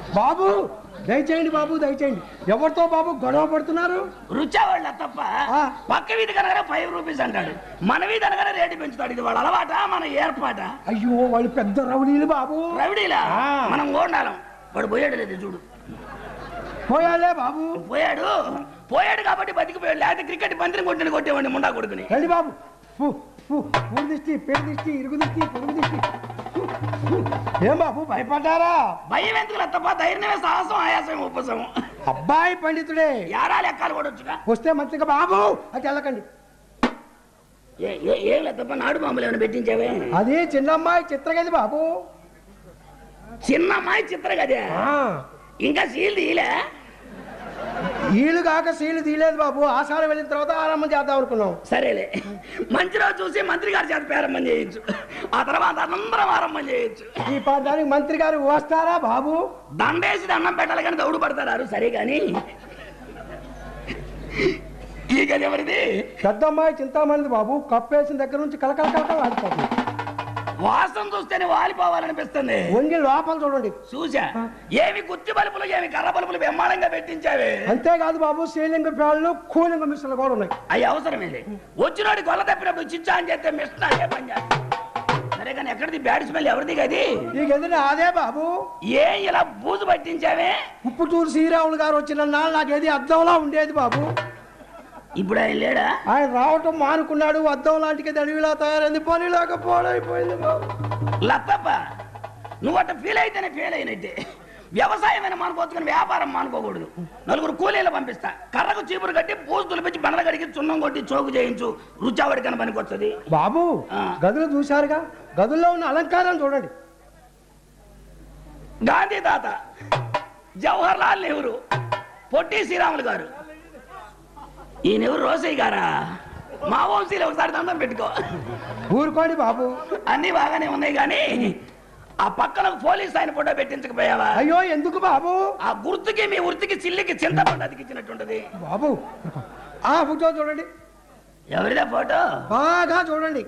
బాబు దయచేయండి బాబు దయచేయండి ఎవరితో బాబు గొడవ పడుతున్నారు రుచా వాళ్ళ తప్ప ఆ. పక్క వీధి కనుక ఫైవ్ రూపీస్ అంటాడు మన వీధి అనగానే రేటు పెంచుతాడు ఇది వాళ్ళ అలవాట మన ఏర్పాట అయ్యో వాళ్ళు పెద్ద రౌడీలు బాబు రవిడీలా ఆ. మనం గోండాలం వాడు పోయాడు లేదు చూడు పోయాలే బాబు పోయాడు పోయాడు కాబట్టి బతికిపోయాడు లేకపోతే క్రికెట్ పందిని కొట్టిన కొట్టేవాడిని ముండా కొడుకుని రండి బాబు ఫు, ఫు, ఊరు దిష్టి పేరు దిష్టి ఇరుగు దిష్టి పొరుగు దిష్టి ఫు, ఫు. ఏం బాబు భయపడ్డారా భయం ఎందుకు తప్ప ధైర్యమే సాహసం ఆయాసం ఉపశమం అబ్బాయి పండితుడే యారా లెక్కలు కూడా వచ్చుగా వస్తే మంచిగా బాబు అటు వెళ్ళకండి ఏ- ఏ- ఏం లేదు తప్ప నాడు మామూలు ఏమైనా పెట్టించావే అది చిన్నమ్మాయి చిత్రగది బాబు చిన్న అమ్మాయి చిత్రం కదే ఆ, ఇంకా సీల్ తీయలే ఈలు కాక సీలు తీయలేదు బాబు ఆషాఢం వెళ్ళిన తర్వాత ఆరంభం చేద్దాం అనుకున్నాం సరేలే మంచి రోజు చూసి మంత్రి గారి చేత ప్రారంభం చేయొచ్చు ఆ తర్వాత అందరం ఆరంభం చేయొచ్చు ఈ ప్రాంతానికి మంత్రి గారు వస్తారా బాబు దండేసి దండం పెట్టాలి కానీ దౌడు పడతారు సరే కానీ ఈ గది ఎవరిది పెద్దమ్మాయి చింతామణిది బాబు కప్పేసిన దగ్గర నుంచి కలకల కలకల ఆడిపోతుంది వాసన చూస్తేనే వాలిపోవాలనిపిస్తుంది వంగి లోపల చూడండి చూసా ఏమి గుత్తి బలుపులు ఏమి కర్ర బలుపులు బ్రహ్మాండంగా పెట్టించావే అంతేకాదు బాబు శ్రీలింగ ఫ్యాన్లు కూలింగ మిషన్లు కూడా ఉన్నాయి అవి అవసరమే వచ్చినోడి గొల్ల తప్పినప్పుడు చిచ్చా అని చెప్తే మిషన్ అదే పని చేస్తాడు. సరే కానీ ఎక్కడిది బ్యాడ్ స్మెల్ ఎవరిది కది నీకు ఎదురు అదే బాబు ఏ ఇలా బూజు పట్టించావే ఉప్పుటూరు శ్రీరాములు గారు వచ్చిన నాళ్ళు నాకు ఏది అద్దంలా ఉండేది బాబు ఇప్పుడు ఆయన లేడా ఆయన రావటం మానుకున్నాడు అద్దం లాంటికి అడవిలా తయారైంది పని లేకపోవడైపోయింది బాబు లత్తప్ప నువ్వు అట్ట ఫీల్ అయితేనే ఫెయిల్ అయినట్టే వ్యవసాయమైన మానుకోవచ్చు కానీ వ్యాపారం మానుకోకూడదు నలుగురు కూలీలు పంపిస్తా కర్రకు చీపురు కట్టి పూజ తులిపించి బండల కడిగి చున్నం కొట్టి చోకు చేయించు రుచావడికని పనికొస్తుంది బాబు ఆ. గదులు చూశారుగా గదుల్లో ఉన్న అలంకారం చూడండి గాంధీ తాత జవహర్ లాల్ నెహ్రూ పొట్టి శ్రీరాములు గారు ఈ నెహ్రూ రోసయ్య గారా మా వంశీలు ఒకసారి దండం పెట్టుకో ఊరుకోండి బాబు అన్ని బాగానే ఉన్నాయి కానీ ఆ పక్కన పోలీస్ ఆయన ఫోటో పెట్టించకపోయావా అయ్యో ఎందుకు బాబు ఆ గుర్తుకి మీ వృత్తికి చిల్లికి చింతపండు అతికిచ్చినట్టుంటది బాబు ఆ ఫోటో చూడండి ఎవరిదా ఫోటో బాగా చూడండి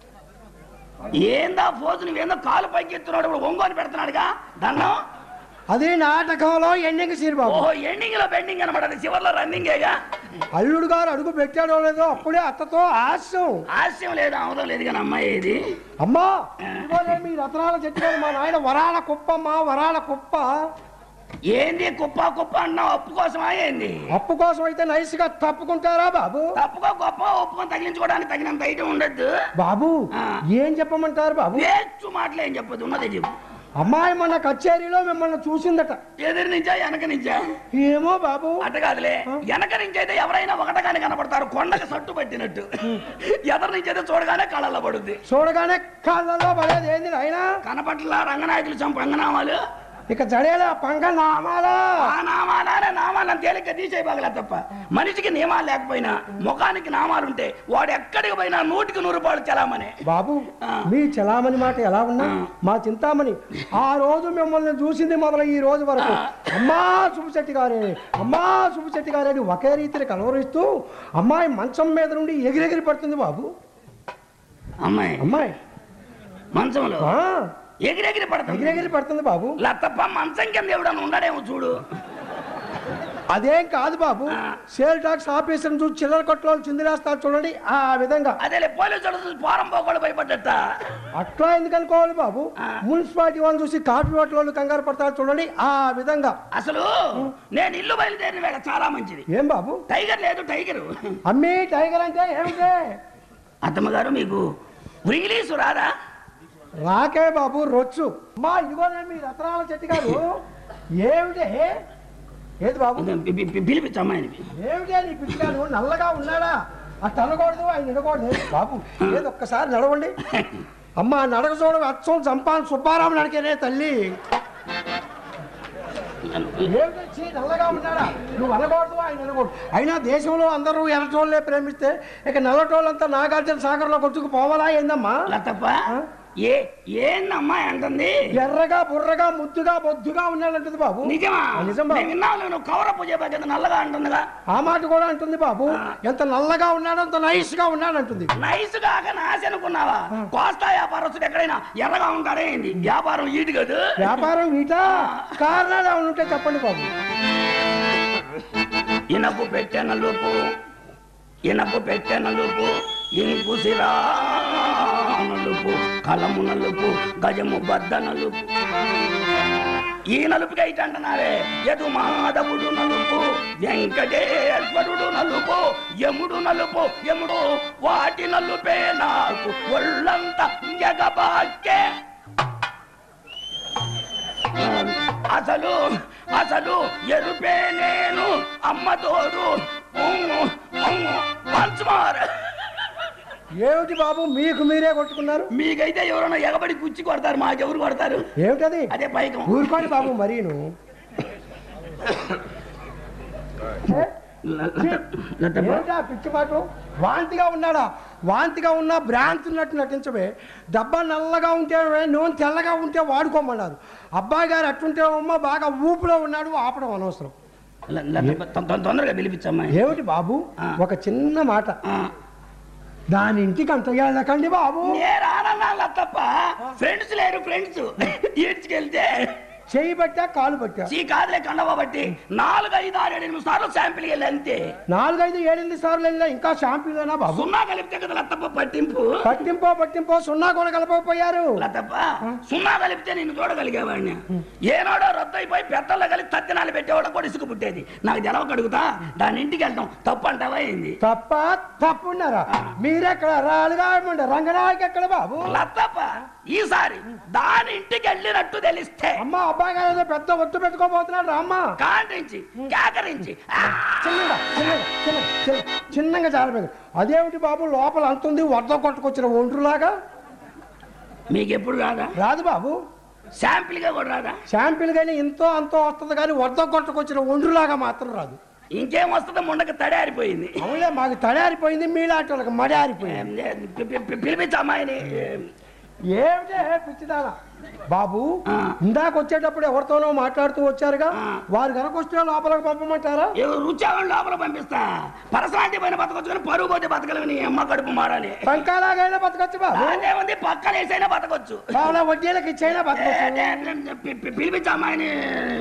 ఏందా ఫోజు నువ్వేందో కాలు పైకి ఎత్తున్నాడు ఇప్పుడు ఒంగోని పెడుతున్నాడుగా దండం అది నాటకంలో ఎండింగ్ సీన్ బాబు ఓహో ఎండింగ్ లో బెండింగ్ అనమాట అది చివర్లో రన్నింగేగా అల్లుడు గారు అడుగు పెట్టాడో లేదో అప్పుడే అత్తతో ఆశం హాస్యం లేదు ఆముదం లేదు కానీ అమ్మాయి ఇది అమ్మా ఇదిగోనే మీ రత్నాల చెట్టు మీద మా నాయన వరాల కుప్పమ్మా వరాల కుప్ప ఏంది కుప్ప కుప్ప అన్నావు అప్పు కోసమా ఏంది అప్పు కోసం అయితే నైస్ గా తప్పుకుంటారా బాబు తప్పుకో గొప్ప ఒప్పుకొని తగిలించుకోవడానికి తగినంత ఐటమ్ ఉండద్దు బాబు ఆ. ఏం చెప్పమంటారు బాబు వేచ్చు మాటలు ఏం చెప్పదు ఉన్నదే చెప్పు అమ్మాయి మన కచేరీలో మిమ్మల్ని చూసిందట ఎదురు నుంచా వెనక నుంచా ఏమో బాబు అట్ట కాదులే వెనక నుంచి అయితే ఎవరైనా ఒకటగానే కనపడతారు కొండకి సట్టు పట్టినట్టు ఎదరు నుంచి అయితే చూడగానే కళ్ళల్లో పడుద్ది చూడగానే కాళ్ళల్లో పడేది ఏంది నాయనా కనపట్ల రంగనాయకులు చంప రంగనామాలు ఇక జడేలా పంగ నామాలా ఆ నామాలనే నామాలను తేలిక తీసే బాగలే తప్ప మనిషికి నియమాలు లేకపోయినా ముఖానికి నామాలుంటే వాడు ఎక్కడికి పోయినా నూటికి నూరు రూపాయలు చలామనే బాబు ఆ. మీ చలామణి మాట ఎలా ఉన్నా ఆ. మా చింతామణి ఆ రోజు మిమ్మల్ని చూసింది మొదలు ఈ రోజు వరకు అమ్మా శుభశెట్టి గారే అమ్మా శుభశెట్టి గారే అని ఒకే రీతిని కలవరిస్తూ అమ్మాయి మంచం మీద నుండి ఎగిరెగిరి పడుతుంది బాబు అమ్మాయి అమ్మాయి మంచంలో ఆ, ఎగిరెగిరి పడుతుంది ఎగిరెగిరి పడుతుంది బాబు లత్తప్ప మంచం కింద ఎవడన్నా ఉండడేమో చూడు అదేం కాదు బాబు ఆ. సేల్ టాక్స్ ఆఫీసర్ చూసి చిల్లర కొట్లో చిందిలేస్తారు చూడండి ఆ విధంగా అదేలే పోలీసులు చూసి పోరం పోకూడదు భయపడ్డట అట్లా ఎందుకు అనుకోవాలి బాబు ఆ. మున్సిపాలిటీ వాళ్ళు చూసి కాఫీ హోటల్ వాళ్ళు కంగారు పడతారు చూడండి ఆ విధంగా అసలు నేను ఇల్లు బయలుదేరిన వేళ చాలా మంచిది ఏం బాబు టైగర్ లేదు టైగర్ అమ్మి టైగర్ అంటే ఏమిటే అత్తమ్మ గారు మీకు ఇంగ్లీషు రాదా రాకే బాబు రొచ్చు అమ్మా ఇదిగోనే మీ రత్నాల చెట్టు గారు ఏమిటే ఏది బాబు పి- పి- పి- పిలిపించు అమ్మాయిని ఏమిటే నీ పిచ్చిగాను నల్లగా ఉన్నాడా అట్ట అనకూడదు ఆయన వినకూడదు బాబు ఏది ఒక్కసారి నడవండి అమ్మా నడక చూడ అచ్చం చంపాను సుబ్బారావు నడికేనే తల్లి ఏమిటి చీ, నల్లగా ఉన్నాడా నువ్వు అనకూడదు ఆయన అనకూడదు అయినా దేశంలో అందరూ ఎర్రటోళ్ళే ప్రేమిస్తే ఇక నల్లటోళ్ళంతా నాగార్జున సాగర్లో కొట్టుకు పోవాలా ఏందమ్మా లతప్ప ఏ ఏందమ్మా అంటుంది ఎర్రగా బుర్రగా ముద్దుగా బొద్దుగా ఉన్నాడంటుంది బాబు నిజమా నిజం బాబు. నేను విన్నాను నువ్వు కవర పూజ కదా నల్లగా అంటుందిగా ఆ మాట కూడా అంటుంది బాబు ఎంత నల్లగా ఉన్నాడో అంత నైస్ గా ఉన్నాడంటుంది నైస్ కాక నాశ అనుకున్నావా కోస్తా వ్యాపారస్తు లేకపోతే ఎక్కడైనా ఎర్రగా ఉంటాడే ఏంది వ్యాపారం ఈడు కదా వ్యాపారం వీట కారణాలు ఏమైనా ఉంటే చెప్పండి బాబు ఇనపు పెట్టె నలుపు ఇనపు పెట్టె నలుపు ఇంకు సిరా నలుపు కలము నలుపు గజము బద్ద నలుపు ఈ నలుపుకి అయితే అంటున్నారే యదు మాధవుడు నలుపు వెంకటేశ్వరుడు నలుపు యముడు నలుపు యముడు వాటి నలుపే నాకు ఒళ్ళంతా ఎగబాకే అసలు అసలు ఎరుపే నేను అమ్మ తోడు పంచమార్ ఏమిటి బాబు మీకు మీరే కొట్టుకున్నారు మీకైతే ఎవరైనా ఎగబడి కుచ్చి కొడతారు మాకెవరు కొడతారు ఏమిటది అదే పైకం ఊరుకోండి బాబు మరీను ఏ? ఏమిటా పిచ్చి పాటు వాంతిగా ఉన్నాడా వాంతిగా ఉన్నా భ్రాంతి ఉన్నట్టు నటించవే డబ్బా నల్లగా ఉంటే నూనె తెల్లగా ఉంటే వాడుకోమన్నారు అబ్బాయి గారు అట్టుంటే అమ్మ బాగా ఊపులో ఉన్నాడు ఆపడం అనవసరం ల- ల- తొ- తొ- తొందరగా పిలిపించమ్మా ఏమిటి బాబు ఆ. ఒక చిన్న మాట ఆ. దాని ఇంటికి అంత వెళ్ళకండి బాబు నేరానన్నా తప్ప ఫ్రెండ్స్ లేరు ఫ్రెండ్స్ ఈడ్చుకెళ్తే చేయి పట్టా కాలు పట్టా చీ కాదులే కండవ బట్టి నాలుగు ఐదు ఆరు ఏడు ఎనిమిది సార్లు శాంపిల్ వెళ్ళి అంతే నాలుగైదు ఏడెనిమిది సార్లు వెళ్ళినా ఇంకా షాంపూలేనా బాబు సున్నా కలిపితే కదా లత్తప్ప పట్టింపు పట్టింపో పట్టింపో సున్నా కూడా కలపకపోయారు లతప్ప సున్నా కలిపితే నేను చూడగలిగేవాడిని ఏనాడో రద్దు అయిపోయి పెద్దల్లో కలిపి తత్తినాలు పెట్టేవాడు కూడా ఇసుకు పుట్టేది నాకు జలవ కడుగుతా దాని ఇంటికి వెళ్తాం తప్పు అంటావా ఏంది తప్ప తప్పున్నారా మీరెక్కడ రాలుగా రంగనాయకి ఎక్కడ బాబు లతప్ప ఈసారి దాని ఇంటికి వెళ్ళినట్టు తెలిస్తే అమ్మ అబ్బాయి గారు ఏదో పెద్ద ఒట్టు పెట్టుకోబోతున్నాడు రామ్మ కాండ్రించి కేకరించి ఆ! చిన్నగా చిన్నగా చిన్నగా చిన్న- చిన్నగా జారలేదు అదేమిటి బాబు లోపల అంతుంది వరద కొట్టుకొచ్చిన ఒండ్రులాగా మీకు ఎప్పుడు రాదా రాదు బాబు శాంపిల్ గా కూడా రాదా శాంపిల్ కానీ ఇంతో అంతో వస్తుంది కానీ వరద కొట్టుకొచ్చిన ఒండ్రులాగా మాత్రం రాదు ఇంకేం వస్తుందో ముండక తడారిపోయింది అవులే మాకు తడారిపోయింది మీలాంటి వాళ్ళకి మడారిపోయింది ఏం లేదు. పి- పి- పి- పిలిపించు అమ్మాయిని ఏమిటే పిచ్చిదానా బాబు ఆ. ఇందాక వచ్చేటప్పుడు ఎవరితోనో మాట్లాడుతూ వచ్చారుగా ఆ. వారు కనుక వస్తే లోపలికి పంపమంటారా ఎవరు రుచాలను లోపల పంపిస్తా పరసరాంతి పైన బతకొచ్చు కానీ పరుగు పోతే బతకలేవు నీ అమ్మ కడుపు మాడని పంకాలాగైనా బతకొచ్చు బాబు అదేముంది పక్కలేసైనా బతకొచ్చు బాబులా వడ్డీలకు ఇచ్చైనా బతకొచ్చు పి- పి- పిలిపించు అమ్మాయిని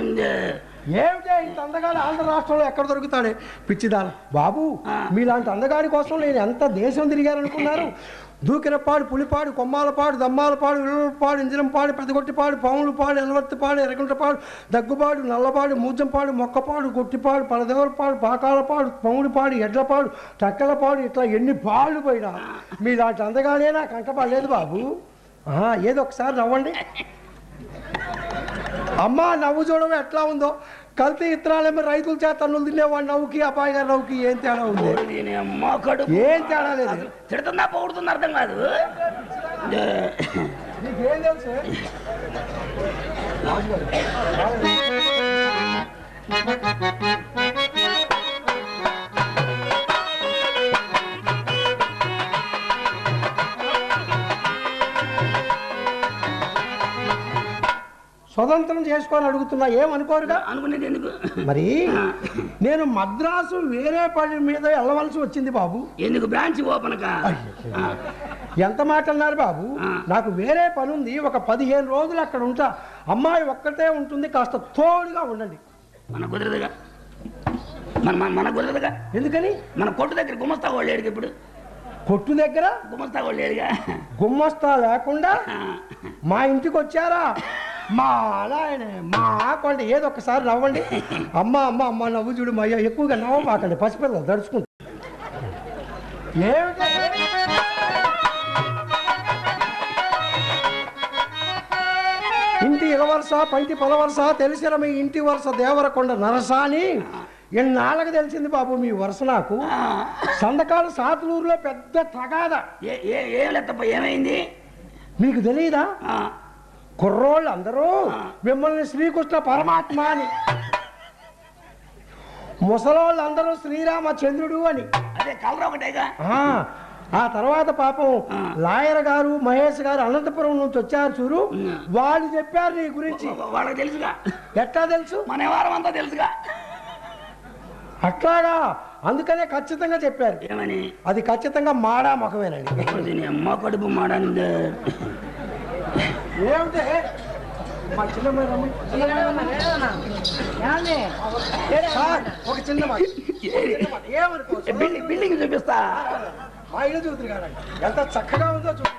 ఏమిటే ఇంత అందగాడు ఆంధ్ర రాష్ట్రంలో ఎక్కడ దొరుకుతాడే పిచ్చిదాన బాబు ఆ. మీలాంటి అందగాడి కోసం నేను ఎంత దేశం తిరిగారనుకున్నారు దూకినపాడు పులిపాడు కొమ్మాలపాడు దమ్మాలపాడు ఇళ్ళపాడు ఇంజనంపాడు పెదగొట్టిపాడు పాములపాడు ఎలవర్తిపాడు ఎరగుంటపాడు దగ్గుపాడు నల్లపాడు మూజంపాడు మొక్కపాడు గొట్టిపాడు పలదేవరపాడు పాకాలపాడు పౌడిపాడు ఎడ్లపాడు టక్కలపాడు ఇట్లా ఎన్ని పాళ్ళు పోయినా మీలాంటి అందగానే నాకు అంటపడలేదు బాబు ఆ, ఏదో ఒకసారి నవ్వండి అమ్మ నవ్వు చూడడం ఎట్లా ఉందో కల్తీ ఇత్తనాలేమో రైతుల చేత తన్నులు తినేవాడు నవ్వుకి అబ్బాయి గారి నవ్వుకి ఏం తేడా ఉంది దీని అమ్మ కడుపు ఏం తేడా లేదు తిడుతుందా పొగుడుతుందా అర్థం కాదు నీకేం తెలుసు స్వతంత్రం చేసుకొని అడుగుతున్నా ఏమనుకోరుగా అనుకునేది ఎందుకు మరి నేను మద్రాసు వేరే పని మీద వెళ్ళవలసి వచ్చింది బాబు ఎందుకు బ్రాంచ్ ఓపెన్ కా ఆ, ఎంత మాట అన్నారు బాబు ఆ. నాకు వేరే పని ఉంది ఒక పదిహేను రోజులు అక్కడ ఉంటా అమ్మాయి ఒక్కటే ఉంటుంది కాస్త తోడుగా ఉండండి మన కుదరదుగా మన మన- మన కుదరదుగా ఎందుకని మన కొట్టు దగ్గర గుమస్తా వాళ్ళు లేడుగా ఇప్పుడు కొట్టు దగ్గర గుమస్తా వాళ్ళు లేడుగా గుమ్మస్తా లేకుండా ఆ, మా ఇంటికి వచ్చారా మా నాయన మా కొండ ఏదో ఒకసారి నవ్వండి అమ్మ అమ్మ అమ్మ నవ్వు చూడు మా అయ్య ఎక్కువగా నవ్వమాకండి పసిపిల్లలు దడుచుకుంటా ఏమిటి ఇంటి ఇలవరస పంటి పొలవరస తెలిసిన మీ ఇంటి వరుస దేవరకొండ నరస అని ఎన్నాళ్ళకి తెలిసింది బాబు మీ వరుస నాకు ఆ, సందకాలు సాతులూరులో పెద్ద తగాద ఏ- ఏ- ఏం లేదప్ప ఏమైంది మీకు తెలియదా ఆ, కుర్రోళ్ళు అందరూ మిమ్మల్ని శ్రీకృష్ణ పరమాత్మ అని ముసలోళ్ళు అందరూ శ్రీరామచంద్రుడు అని అదే కలర్ ఒకటేగా ఆ, ఆ తర్వాత పాపం ఆ. లాయర్ గారు మహేష్ గారు అనంతపురం నుంచి వచ్చారు చూరు ఉమ్. వాళ్ళు చెప్పారు నీ గురించి వా- వాళ్ళకి తెలుసుగా ఎట్లా తెలుసు మన వ్యవహారం అంతా తెలుసుగా అట్లాగా అందుకనే ఖచ్చితంగా చెప్పారు ఏమని అది ఖచ్చితంగా మాడా ముఖమేనండి దీని అమ్మ కడుపు మాడని ఏమిటే మా చిన్నమ్మాయి రమ్మి సార్ ఒక చిన్న మాట చిన్న మాట. ఏమనుకో బిల్డింగ్ బిల్డింగ్ చూపిస్తా మా ఇల్లు చూద్దరు కాదండి ఎంత చక్కగా ఉందో చూడండి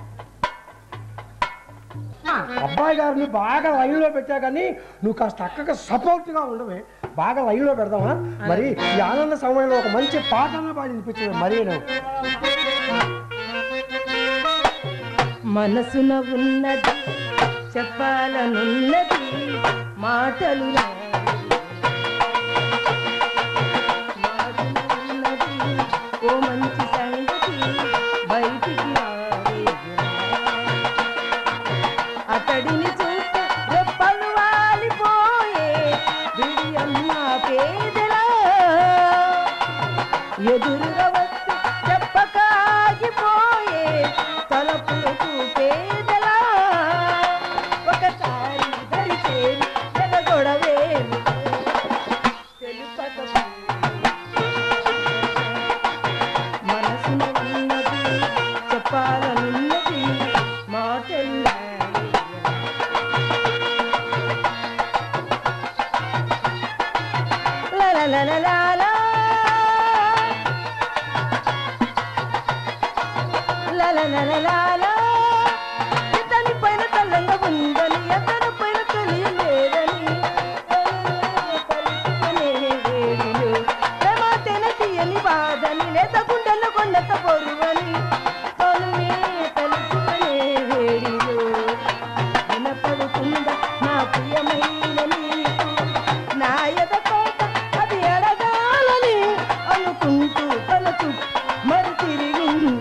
అబ్బాయి గారిని బాగా లైన్లో పెట్టా కానీ నువ్వు కాస్త అక్కగా సపోర్ట్గా ఉండవే బాగా లైన్లో పెడదామా మరి ఈ ఆనంద సమయంలో ఒక మంచి పాటన పాడి వినిపించవే మరీ నువ్వు మనసున ఉన్నది చెప్పాలనున్నది మాటలు రావు. మాటన ఉన్నది ఓ మంచి సంగతి బయటికి రావేలా. అతడిని చూస్తే రెప్పలు వాలిపోయే బిడియమ్మ పేదలా ఎదురుగా వస్తే చెప్పకాగిపోయే తలపులకు పేదలా ఒకసారి దరి చేరి ఎదగొడవే మనసున ఉన్నది చెప్పాలనున్నది మాటలు రావు. La la la la la la. La la la la la la. ఇతని పైన తెల్లంగా ఉందని అతని పైన తెలియలేదని తలుచుకునే వేడిలో ప్రేమ తెన తీయని బాధని లేత గుండెల కొండత పొరువని తొలిమే తలుచుకునే వేడిలో వినపడుతుందా నా ప్రియమైన నీకు నా ఎద కోట అది అడగాలని అనుకుంటూ తలచు మరి తిరిగింది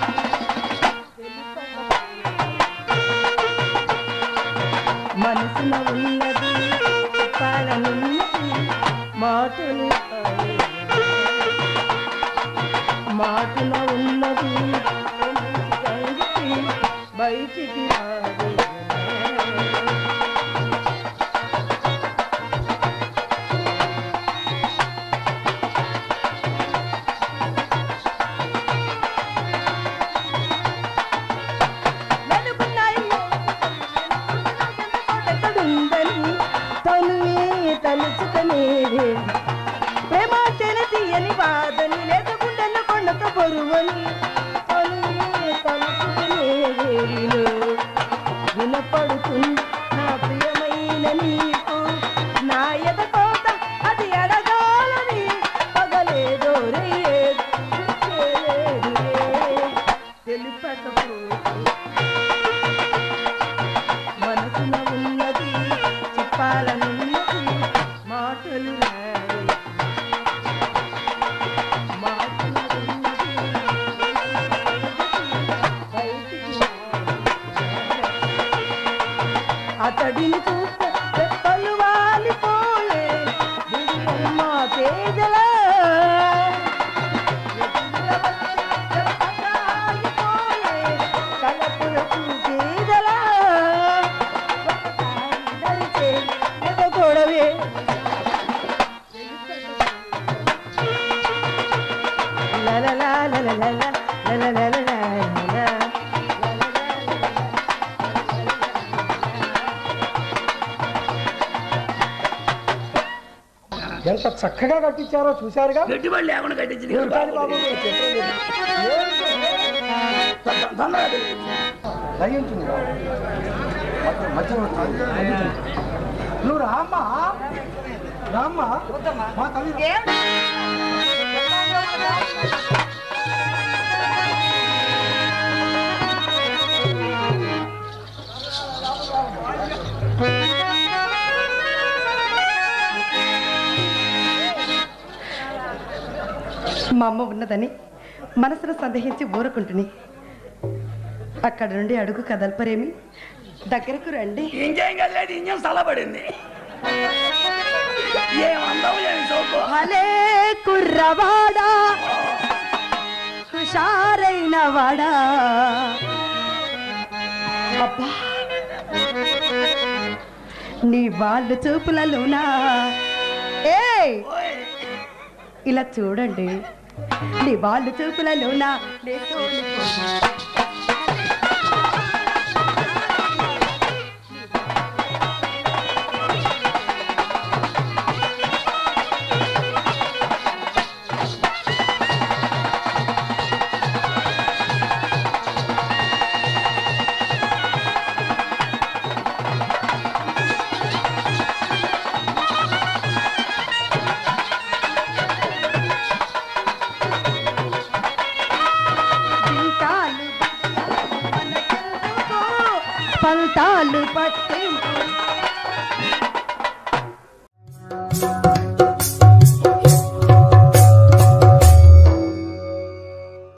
మనసున ఉన్నది చెప్పాలనున్నది మాటలు కావు. మాటన ఉన్నది సంగతి బయటికి రాదు ఎక్కడుందని తనువే తలుచుకునేది ప్రేమ తెలియని బాధని లేక గుండెల కొండతో బరువని తనువే తలుచుకునేది వినపడుతుంది నా ప్రియమైన నీకు నా ఎద కోత అది అడగాలని పగలేదో రేదు తెలుపకపోతే మనసున ఉన్నది చెప్పాలనున్నది మాటలు రావు. మాటల ఉన్నది బయటికి రావు. అతడిని చూస్తే రెప్పలు వాలిపోయే విడియమ్మ పేదలా ఎంత చక్కగా కట్టించారో చూశారుగా పెట్టుబడి లేకుండా కట్టించింది మీరు కాదు బాబు, మీరు చెప్పండి. ఏంటి? తొందరగా తెలియదు. దయించుంది బాబు. మధ్య- మధ్యలో వస్తుంది. మధ్యలో. నువ్వు రామ్మా రామ్మా మా తల్లి మా అమ్మ ఉన్నదని మనసును సందేహించి ఊరుకుంటుని అక్కడ నుండి అడుగు కదల్పరేమి దగ్గరకు రండి ఇంకేం కదలేదు ఇంజన్ సలబడింది ఏం అందం ఏమి చౌకు భలే కుర్రవాడా హుషారైన వాడా అబ్బా నీ వాళ్ళు చూపులలోనా ఏయ్ ఓయ్ ఇలా చూడండి నీ వాళ్ళు చూపులలోనా నే తోలిపోయి. పంతాలు పట్టింపు